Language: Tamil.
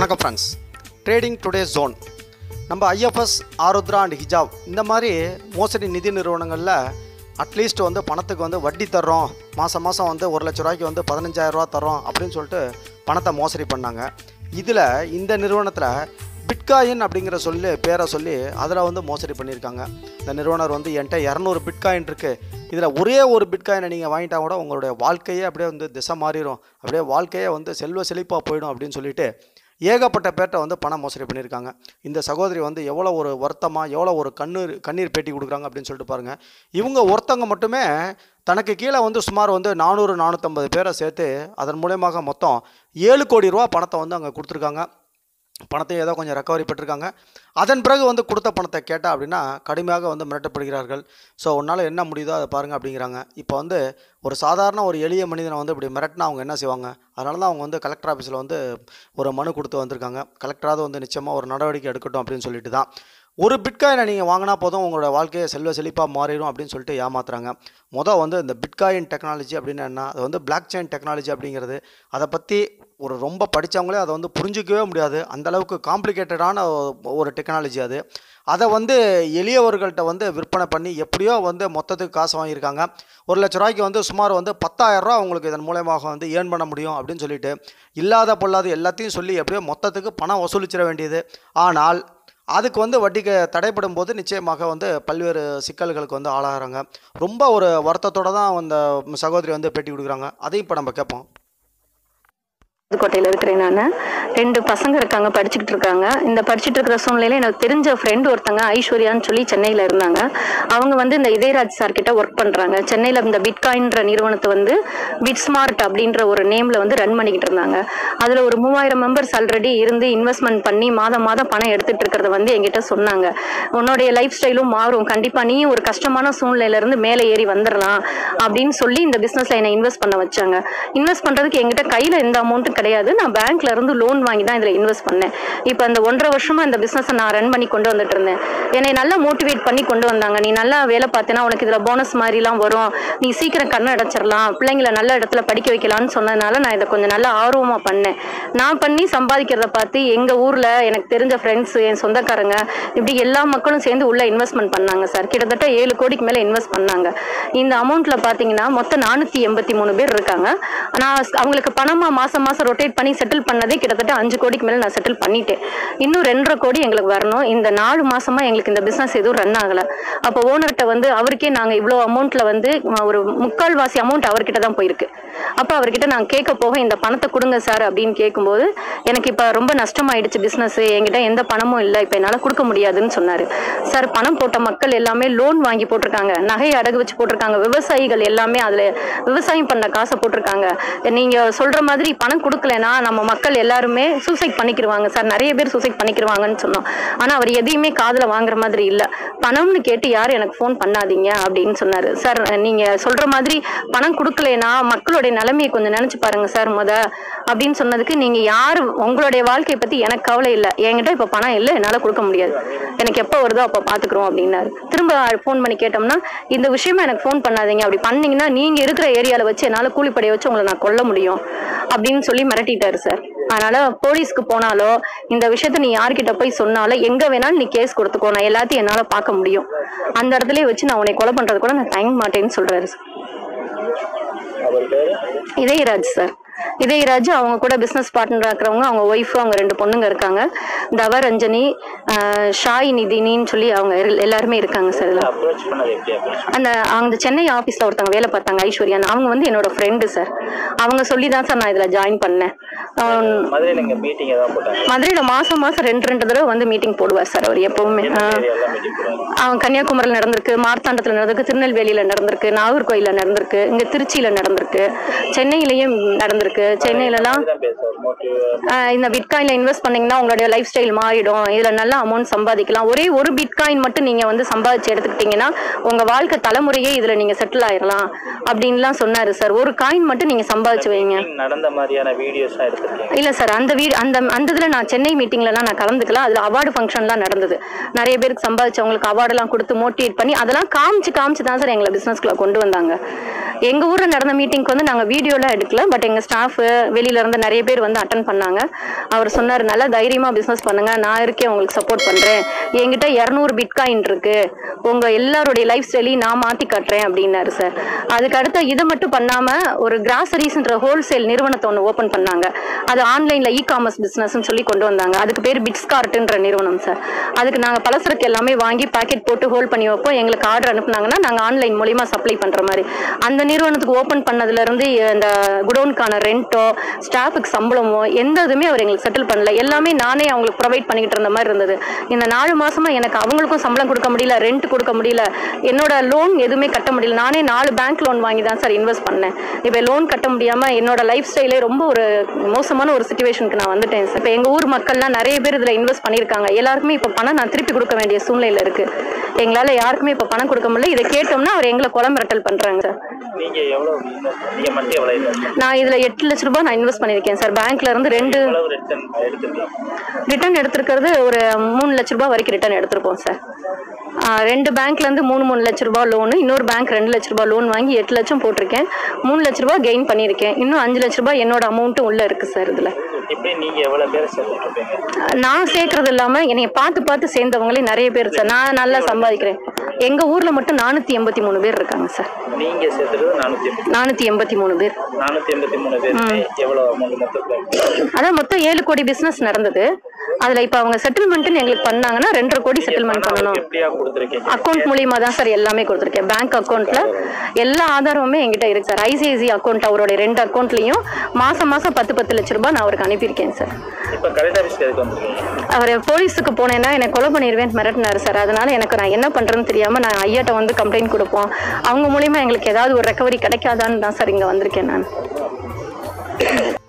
வணக்கம் ஃப்ரெண்ட்ஸ் ட்ரேடிங் டுடே ஜோன் நம்ம ஐஎஃப்எஸ் ஆருத்ரா அண்ட் ஹிஜாப் இந்த மாதிரி மோசடி நிதி நிறுவனங்களில் அட்லீஸ்ட் வந்து பணத்துக்கு வந்து வட்டி தர்றோம் மாதம் மாதம் வந்து ஒரு லட்ச ரூபாய்க்கு வந்து பதினஞ்சாயிரம் ரூபா தர்றோம் அப்படின்னு சொல்லிட்டு பணத்தை மோசடி பண்ணாங்க இதில் இந்த நிறுவனத்தில் பிட்காயின் அப்படிங்கிற சொல்லி பேரை சொல்லி அதில் வந்து மோசடி பண்ணியிருக்காங்க இந்த நிறுவனர் வந்து என்கிட்ட இரநூறு பிட்காயின் இருக்குது இதில் ஒரே ஒரு பிட்காயினை நீங்கள் வாங்கிட்டா கூட உங்களுடைய வாழ்க்கையே அப்படியே வந்து திசை மாறிடும் அப்படியே வாழ்க்கையே வந்து செல்வ செழிப்பாக போயிடும் அப்படின்னு சொல்லிட்டு ஏகப்பட்ட பேர்ட்ட வந்து பணம் மோசடி பண்ணியிருக்காங்க இந்த சகோதரி வந்து எவ்வளோ ஒரு வருத்தமாக எவ்வளோ ஒரு கண்ணீர் கண்ணீர் பேட்டி கொடுக்குறாங்க அப்படின்னு சொல்லிட்டு பாருங்கள் இவங்க ஒருத்தவங்க மட்டுமே தனக்கு கீழே வந்து சுமார் வந்து நானூறு நானூற்றம்பது பேரை சேர்த்து அதன் மூலயமாக மொத்தம் ஏழு கோடி ரூபா பணத்தை வந்து அங்கே கொடுத்துருக்காங்க பணத்தை ஏதோ கொஞ்சம் ரெக்கவரி பெற்றிருக்காங்க அதன் பிறகு வந்து கொடுத்த பணத்தை கேட்டால் அப்படின்னா கடுமையாக வந்து மிரட்டப்படுகிறார்கள் ஸோ உன்னால் என்ன முடியுதோ அதை பாருங்கள் அப்படிங்கிறாங்க இப்போ வந்து ஒரு சாதாரண ஒரு எளிய மனிதனை வந்து இப்படி மிரட்டினா அவங்க என்ன செய்வாங்க அதனால தான் அவங்க வந்து கலெக்டர் ஆஃபீஸில் வந்து ஒரு மனு கொடுத்து வந்திருக்காங்க கலெக்டராவது வந்து நிச்சயமாக ஒரு நடவடிக்கை எடுக்கட்டும் அப்படின்னு சொல்லிட்டு தான் ஒரு பிட்காயினை நீங்கள் வாங்கினா போதும் உங்களோட வாழ்க்கையை செல்வ செழிப்பாக மாறிடும் அப்படின்னு சொல்லிட்டு ஏமாத்துறாங்க மொதல் வந்து இந்த பிட்காயின் டெக்னாலஜி அப்படின்னு என்ன அது வந்து பிளாக் செயின் டெக்னாலஜி அப்படிங்கிறது அதை பற்றி ஒரு ரொம்ப படித்தவங்களே அதை வந்து புரிஞ்சிக்கவே முடியாது அந்த அளவுக்கு காம்ப்ளிகேட்டடான ஒரு டெக்னாலஜி அது அதை வந்து எளியவர்கள்ட்ட வந்து விற்பனை பண்ணி எப்படியோ வந்து மொத்தத்துக்கு காசு வாங்கியிருக்காங்க ஒரு லட்ச ரூபாய்க்கு வந்து சுமார் வந்து பத்தாயிரரூவா உங்களுக்கு இதன் மூலயமாக வந்து ஏர்ன் பண்ண முடியும் அப்படின்னு சொல்லிட்டு இல்லாத பொல்லாத எல்லாத்தையும் சொல்லி எப்படியோ மொத்தத்துக்கு பணம் வசூலிச்சிட வேண்டியது ஆனால் அதுக்கு வந்து வட்டிக்கு தடைப்படும் போது நிச்சயமாக வந்து பல்வேறு சிக்கல்களுக்கு வந்து ஆளாகிறாங்க ரொம்ப ஒரு வருத்தத்தோட தான் அந்த சகோதரி வந்து பேட்டி கொடுக்குறாங்க அதையும் இப்போ நம்ம கேட்போம் புதுக்கோட்டையில் இருக்கிறேன் நான் ரெண்டு பசங்க இருக்காங்க படிச்சுக்கிட்டு இருக்காங்க இந்த படிச்சுட்டு இருக்கிற சூழ்நிலையில எனக்கு தெரிஞ்ச ஃப்ரெண்ட் ஒருத்தங்க ஐஸ்வர்யான்னு சொல்லி சென்னையில் இருந்தாங்க அவங்க வந்து இந்த இதயராஜ் சார் கிட்ட ஒர்க் பண்ணுறாங்க சென்னையில் இந்த பிட்காயின்ற நிறுவனத்தை வந்து பிட்ஸ்மார்ட் அப்படின்ற ஒரு நேமில் வந்து ரன் பண்ணிக்கிட்டு இருந்தாங்க அதில் ஒரு மூவாயிரம் மெம்பர்ஸ் ஆல்ரெடி இருந்து இன்வெஸ்ட்மெண்ட் பண்ணி மாதம் மாதம் பணம் எடுத்துட்டு இருக்கிறத வந்து என்கிட்ட சொன்னாங்க உன்னுடைய லைஃப் ஸ்டைலும் மாறும் கண்டிப்பாக நீயும் ஒரு கஷ்டமான சூழ்நிலையிலேருந்து மேலே ஏறி வந்துடலாம் அப்படின்னு சொல்லி இந்த பிஸ்னஸில் என்னை இன்வெஸ்ட் பண்ண வச்சாங்க இன்வெஸ்ட் பண்ணுறதுக்கு என்கிட்ட கையில் எந்த அமௌண்ட்டும் கிடையாது நான் பேங்க்ல இருந்து லோன் வாங்கி தான் இதில் இன்வெஸ்ட் பண்ணேன் இப்போ அந்த ஒன்றரை வருஷமா இந்த பிஸ்னஸை நான் ரன் பண்ணி கொண்டு வந்துட்டு இருந்தேன் என்னை நல்லா மோட்டிவேட் பண்ணி கொண்டு வந்தாங்க நீ நல்லா வேலை பார்த்தேன்னா உனக்கு இதில் போனஸ் மாதிரிலாம் வரும் நீ சீக்கிரம் கண்ணை அடைச்சிடலாம் பிள்ளைங்கள நல்ல இடத்துல படிக்க வைக்கலாம்னு சொன்னதுனால நான் இதை கொஞ்சம் நல்லா ஆர்வமாக பண்ணேன் நான் பண்ணி சம்பாதிக்கிறத பார்த்து எங்கள் ஊரில் எனக்கு தெரிஞ்ச ஃப்ரெண்ட்ஸ் என் சொந்தக்காரங்க இப்படி எல்லா மக்களும் சேர்ந்து உள்ள இன்வெஸ்ட்மெண்ட் பண்ணாங்க சார் கிட்டத்தட்ட ஏழு கோடிக்கு மேலே இன்வெஸ்ட் பண்ணாங்க இந்த அமௌண்ட்டில் பார்த்தீங்கன்னா மொத்தம் நானூற்றி எண்பத்தி மூணு பேர் இருக்காங்க நான் அவங்களுக்கு பணமாக மாதம் மாதம் ரொட்டேட் பண்ணி செட்டில் பண்ணதே கிட்டத்தட்ட அஞ்சு கோடிக்கு மேலே நான் செட்டில் பண்ணிட்டேன் இன்னும் ரெண்டரை கோடி எங்களுக்கு வரணும் இந்த நாலு மாசமா எங்களுக்கு இந்த பிஸ்னஸ் எதுவும் ரன் ஆகலை அப்போ ஓனர்கிட்ட வந்து அவருக்கே நாங்கள் இவ்வளோ அமௌண்ட்டில் வந்து ஒரு முக்கால்வாசி அமௌண்ட் அவர்கிட்ட தான் போயிருக்கு அப்போ அவர்கிட்ட நான் கேட்க போக இந்த பணத்தை கொடுங்க சார் அப்படின்னு கேட்கும்போது எனக்கு இப்போ ரொம்ப நஷ்டமாயிடுச்சு பிஸ்னஸ் என்கிட்ட எந்த பணமும் இல்லை இப்போ என்னால் கொடுக்க முடியாதுன்னு சொன்னார் சார் பணம் போட்ட மக்கள் எல்லாமே லோன் வாங்கி போட்டிருக்காங்க நகை அடகு வச்சு போட்டிருக்காங்க விவசாயிகள் எல்லாமே அதில் விவசாயம் பண்ண காசை போட்டிருக்காங்க நீங்கள் சொல்கிற மாதிரி பணம் கொடுக்கலனா நம்ம மக்கள் எல்லாருமே சூசைட் பண்ணிக்கிருவாங்க சார் நிறைய பேர் சூசைட் பண்ணிக்கிருவாங்கன்னு சொன்னோம் ஆனால் அவர் எதையுமே காதில் வாங்குற மாதிரி இல்லை பணம்னு கேட்டு யாரும் எனக்கு ஃபோன் பண்ணாதீங்க அப்படின்னு சொன்னார் சார் நீங்கள் சொல்கிற மாதிரி பணம் கொடுக்கலனா மக்களுடைய நிலைமையை கொஞ்சம் நினச்சி பாருங்க சார் முத அப்படின்னு சொன்னதுக்கு நீங்கள் யார் உங்களுடைய வாழ்க்கையை பற்றி எனக்கு கவலை இல்லை என்கிட்ட இப்போ பணம் இல்லை என்னால் கொடுக்க முடியாது எனக்கு எப்போ வருதோ அப்போ பார்த்துக்குறோம் அப்படின்னாரு திரும்ப ஃபோன் பண்ணி கேட்டோம்னா இந்த விஷயமா எனக்கு ஃபோன் பண்ணாதீங்க அப்படி பண்ணீங்கன்னா நீங்கள் இருக்கிற ஏரியாவில் வச்சு என்னால் கூலிப்படையை வச்சு உங்களை நான் கொல்ல முடியும் அப்படின்னு சொல்லி மிரட்டிட்டாரு சார் அதனால போலீஸ்க்கு போனாலோ இந்த விஷயத்த நீ யார்கிட்ட போய் சொன்னாலும் எங்க வேணாலும் நீ கேஸ் கொடுத்துக்கோ நான் எல்லாத்தையும் என்னால பார்க்க முடியும் அந்த இடத்துலயே வச்சு நான் உன்னை கொலை பண்றது கூட நான் தயங்க மாட்டேன்னு சொல்றாரு சார் இதயராஜ் சார் இதயராஜ் அவங்க கூட பிசினஸ் பார்ட்னரா இருக்கிறவங்க அவங்க ஒய்ஃப் அவங்க ரெண்டு பொண்ணுங்க இருக்காங்க தவரஞ்சனி ஆஹ் ஷாய் நிதினின்னு சொல்லி அவங்க எல்- எல்லாருமே இருக்காங்க சார் இதுல அப்ரோச் பண்ணது எப்படி அப்ரோச் அந்த அந்த சென்னை ஆஃபீஸில் ஒருத்தவங்க வேலை பார்த்தாங்க ஐஸ்வர்யான்னு அவங்க வந்து என்னோட ஃப்ரெண்டு சார் அவங்க சொல்லி தான் சார் நான் இதில் ஜாயின் பண்ணேன் ஆஹ் மதுரையில் இங்கே மீட்டிங் ஏதாவது போட்டாங்க மதுரையில் மாதம் மாதம் ரெண்டு ரெண்டு தடவை வந்து மீட்டிங் போடுவார் சார் அவர் எப்பவுமே ஆஹ் ஏரியாலாம் மீட்டிங் போடுவாங்க அவன் கன்னியாகுமரியில் நடந்திருக்கு மார்த்தாண்டத்தில் நடந்திருக்கு திருநெல்வேலியில் நடந்திருக்கு நாகர்கோயிலில் நடந்திருக்கு இங்கே திருச்சியில் நடந்திருக்கு சென்னையிலையும் நடந்திருக்கு சென்னையிலலாம் தான் பேசுவார் மோட்டிவ் ஆஹ் இந்த பிட்காயினில் இன்வெஸ்ட் பண்ணீங்கன்னா உங்களுடைய லைஃப் ஸ்டைல் மாறிடும் இதில் நல்ல அமௌண்ட் சம்பாதிக்கலாம் ஒரே ஒரு பிட்காயின் மட்டும் நீங்கள் வந்து சம்பாதிச்சு எடுத்துக்கிட்டீங்கன்னா உங்கள் வாழ்க்கை தலைமுறையே இதில் நீங்கள் செட்டில் ஆயிடலாம் அப்படின்லாம் சொன்னார் சார் ஒரு காயின் மட்டும் நீங்கள் சம்பாதிச்சு வைங்க நடந்த மாதிரியான வீடியோஸ் தான் எடுத்திருக்கீங்க இல்ல சார் அந்த வீடு அந்த அந்த இதுல நான் சென்னை மீட்டிங்லலாம் நான் கலந்துக்கல அதுல அவார்டு ஃபங்க்ஷன்லாம் நடந்தது நிறைய பேருக்கு சம்பாதிச்சவங்களுக்கு அவார்டெல்லாம் கொடுத்து மோட்டிவேட் பண்ணி அதெல்லாம் காமிச்சு காமிச்சு தான் சார் எங்களை பிசினஸ்க்குள்ள கொண்டு வந்தாங்க எங்க ஊர்ல நடந்த மீட்டிங்க்கு வந்து நாங்க வீடியோலாம் எடுக்கல பட் எங்க ஸ்டாஃப் வெளியில இருந்து நிறைய பேர் வந்து அட்டன் பண்ணாங்க அவர் சொன்னார் நல்லா தைரியமா பிசினஸ் பண்ணுங்க நான் இருக்கேன் உங்களுக்கு சப்போர்ட் பண்றேன் என்கிட்ட இரநூறு பிட்காயின் இருக்கு உங்க எல்லாருடைய லைஃப் ஸ்டைலையும் நான் மாத்தி காட்டுறேன் அப்படின்னாரு சார் அதுக்கு அடுத்து இதை மட்டும் பண்ணாம ஒரு கிராசரிஸ்ன்ற ஹோல்சேல் நிறுவனத்தை ஒன்று ஓபன் பண்ணாங்க அது ஆன்லைன்ல இ காமர்ஸ் பிசினஸ்னு சொல்லி கொண்டு வந்தாங்க அதுக்கு பேர் பிட்ஸ்கார்ட்ன்ற நிறுவனம் சார் அதுக்கு நாங்க பலசரக்கு எல்லாமே வாங்கி பாக்கெட் போட்டு ஹோல்ட் பண்ணி வைப்போம் எங்களுக்கு ஆர்டர் அனுப்புனாங்கன்னா நாங்க ஆன்லைன் மூலியமா சப்ளை பண்ற மாதிரி அந்த நிறுவனத்துக்கு ஓபன் பண்ணதுல இருந்து இந்த குடோனுக்கான ரெண்டோ ஸ்டாஃபுக்கு சம்பளமோ எந்த இதுவுமே அவர் எங்களுக்கு செட்டில் பண்ணல எல்லாமே நானே அவங்களுக்கு ப்ரொவைட் பண்ணிக்கிட்டு இருந்த மாதிரி இருந்தது இந்த நாலு மாசமா எனக்கு அவங்களுக்கும் சம்பளம் கொடுக்க முடியல ரெண்ட் கொடுக்க முடியல என்னோட லோன் எதுவுமே கட்ட முடியல நானே நாலு பேங்க் லோன் வாங்கி தான் சார் இன்வெஸ்ட் பண்ணேன் இப்போ லோன் கட்ட முடியாம என்னோட லைஃப் ஸ்டைலே ரொம்ப ஒரு மோசமான ஒரு சுச்சுவேஷனுக்கு நான் வந்துட்டேன் சார் இப்போ எங்க ஊர் மக்கள்லாம் நிறைய பேர் இதுல இன்வெஸ்ட் பண்ணியிருக்காங்க எல்லாருக்குமே இப்போ பணம் நான் திருப்பி கொடுக்க வேண்டிய சூழ்நிலையில இருக்கு எங்களால யாருக்குமே இப்போ பணம் கொடுக்க முடியல இதை கேட்டோம்னா அவர் எங்களை குளம் மிரட்டல் பண்றாங்க சார் நீங்க எவ்வளவு invest- நீங்க மட்டும் எவ்வளவு invest- நான் இதுல எட்டு லட்ச ரூபாய் நான் இன்வெஸ்ட் பண்ணியிருக்கேன் சார் பேங்க்ல இருந்து ரெண்டு எவ்வளவு ரிட்டர்ன் எடுத்திருக்கீங்க ரிட்டர்ன் எடுத்திருக்கிறது ஒரு மூணு லட்ச ரூபாய் வரைக்கும் ரிட்டர்ன் எடுத்திருப்போம் சார் ஆ, ரெண்டு பேங்க்ல இருந்து மூணு மூணு லட்ச ரூபாய் லோனு இன்னொரு பேங்க் ரெண்டு லட்ச ரூபாய் லோன் வாங்கி எட்டு லட்சம் போட்டிருக்கேன் மூணு லட்ச ரூபாய் கெயின் பண்ணியிருக்கேன் இன்னும் அஞ்சு லட்ச ரூபாய் என்னோட அமௌண்ட்டும் உள்ள இருக்கு சார் இதுல இப்படி நீங்க எவ்வளவு பேர் சேர்த்துட்டு இருப்பீங்க நான் சேர்க்கறது இல்லாம என்னைய பார்த்து பார்த்து சேர்ந்தவங்களே நிறைய பேர் சார் நான் நல்லா சம்பாதிக்கிறேன் எங்க ஊர்ல மட்டும் நானூத்தி எண்பத்தி மூணு பேர் இருக்காங்க சார் நீங்க சேர்த்துறது நானூத்தி எண்பத்தி நானூத்தி எண்பத்தி மூணு பேர் நானூத்தி எண்பத்தி மூணு பேருக்கு எவ்வளவு அமௌண்ட் மொத்தம் அதான் மொத்தம் ஏழு கோடி பிசினஸ் நடந்தது அதுல இப்ப அவங்க செட்டில்மெண்ட்னு எங்களுக்கு பண்ணாங்கன்னா ரெண்டரை கோடி செட்டில்மெண்ட் பண்ணணும் எப்படியா கொடுத்துருக்கீங்க அக்கௌண்ட் மூலியமா தான் சார் எல்லாமே கொடுத்துருக்கேன் பேங்க் அக்கௌண்ட்ல எல்லா ஆதாரமுமே என்கிட்ட இருக்கு சார் ஐசிஐசி அக்கௌண்ட் அவருடைய ரெண்டு அக்கௌண்ட்லயும் மாசம் மாசம் பத்து பத்து லட்ச ரூபாய் நான் அவருக்கு அனுப்பியிருக்கேன் சார் இப்ப கலெக்டர் ஆஃபீஸ்க்கு எதுக்கு வந்திருக்கீங்க அவர் போலீஸுக்கு போனேன்னா என்னை கொலை பண்ணிடுவேன் மிரட்டினாரு சார் அதனால எனக்கு நான் என்ன பண்றேன்னு தெரியாம நான் ஐயாட்ட வந்து கம்ப்ளைண்ட் கொடுப்போம் அவங்க மூலியமா எங்களுக்கு ஏதாவது ஒரு ரெக்கவரி கிடைக்காதான்னு தான் சார் இங்க வந்திருக்கேன் நான்